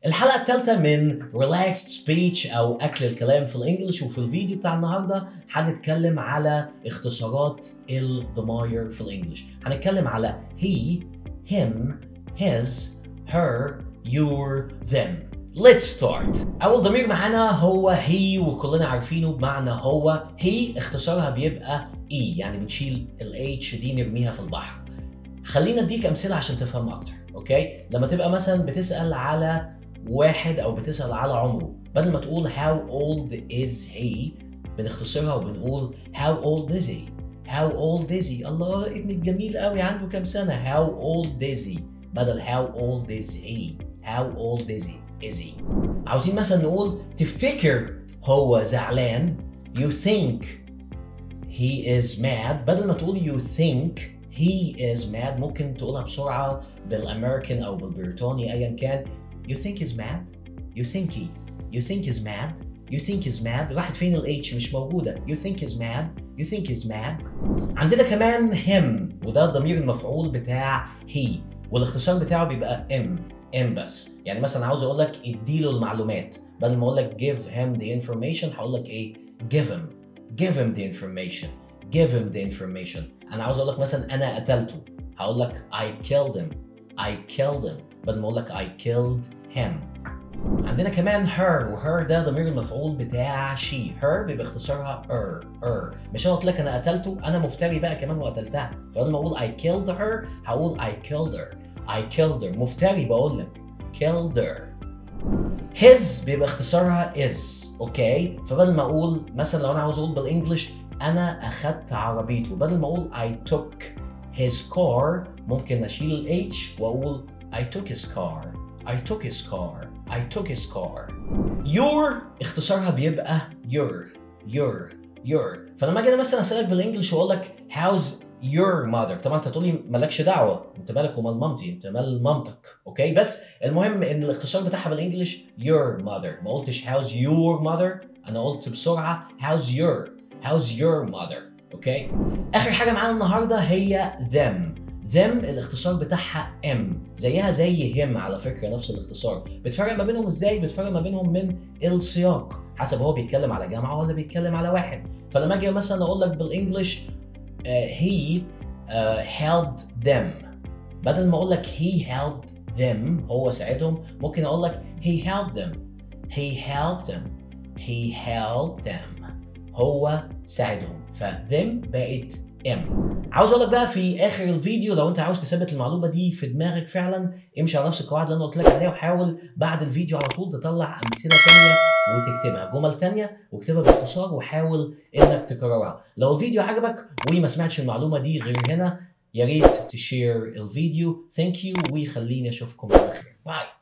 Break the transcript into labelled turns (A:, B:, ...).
A: الحلقة الثالثة من Relaxed Speech أو أكل الكلام في الإنجليش وفي الفيديو بتاع النهاردة هنتكلم على اختصارات الضماير في الإنجليش هنتكلم على he, him, his, her, your, them Let's start أول ضمير معانا هو he وكلنا عارفينه بمعنى هو he اختصارها بيبقى e يعني بنشيل ال h دي نرميها في البحر خلينا اديك امثله عشان تفهم اكتر اوكي لما تبقى مثلا بتسال على واحد او بتسال على عمره بدل ما تقول how old is he بنختصرها وبنقول how old is he how old is he الله ابنك جميل قوي عنده كام سنه how old is he بدل how old is he how old is he is he عاوزين مثلا نقول تفتكر هو زعلان you think he is mad بدل ما تقول you think he is mad ممكن تقولها بسرعة بالأمريكان أو بالبريطاني أيا كان you think he's mad you think he you think he's mad you think he's mad راحت فين ال H مش موجودة you think he's mad you think he's mad عندنا كمان him وده الضمير المفعول بتاع he والاختصار بتاعه بيبقى M M بس يعني مثلا عاوز اقول لك اديله المعلومات بدل ما اقول لك give him the information هقول لك ايه give him give him the information give him the information انا عاوز اقول لك مثلا انا قتلته هقول لك I killed him I killed him بدل ما اقول لك I killed him عندنا كمان her وher ده ضمير المفعول بتاع she her بيبقى اختصارها er er مش انا قلت لك انا قتلته انا مفتري بقى كمان وقتلتها فبدل ما اقول I killed her هقول I killed her I killed her مفتري بقول لك killed her his بيبقى اختصارها is اوكي فبدل ما اقول مثلا لو انا عاوز اقول بالانجلش انا اخدت عربيته بدل ما اقول I took his car ممكن اشيل ال H واقول I took his car I took his car I took his car your اختصارها بيبقى your your your فلما اجي مثلا اسالك بالانجلش واقول لك how's your mother طبعا انت تقول لي مالكش دعوه انت مالك ومال مامتي انت مال مامتك اوكي بس المهم ان الاختصار بتاعها بالانجلش your mother ما قلتش how's your mother انا قلت بسرعه how's your how's your mother اوكي اخر حاجه معانا النهارده هي them them الاختصار بتاعها M زيها زي him على فكره نفس الاختصار بتفرق ما بينهم ازاي بتفرق ما بينهم من السياق حسب هو بيتكلم على جامعه ولا بيتكلم على واحد فلما اجي مثلا اقول لك بالانجلش uh, he uh, helped them بدل ما اقول لك he helped them هو ساعدهم ممكن اقول لك he helped them he helped them he helped them هو ساعدهم فذم بقت ام عاوز اقول لك بقى في اخر الفيديو لو انت عاوز تثبت المعلومه دي في دماغك فعلا امشي على نفس القواعد اللي انا قلت لك عليها وحاول بعد الفيديو على طول تطلع امثله ثانيه وتكتبها جمل ثانيه واكتبها باختصار وحاول انك تكررها لو الفيديو عجبك وما سمعتش المعلومه دي غير هنا يا ريت تشير الفيديو ثانك يو وخليني اشوفكم على خير باي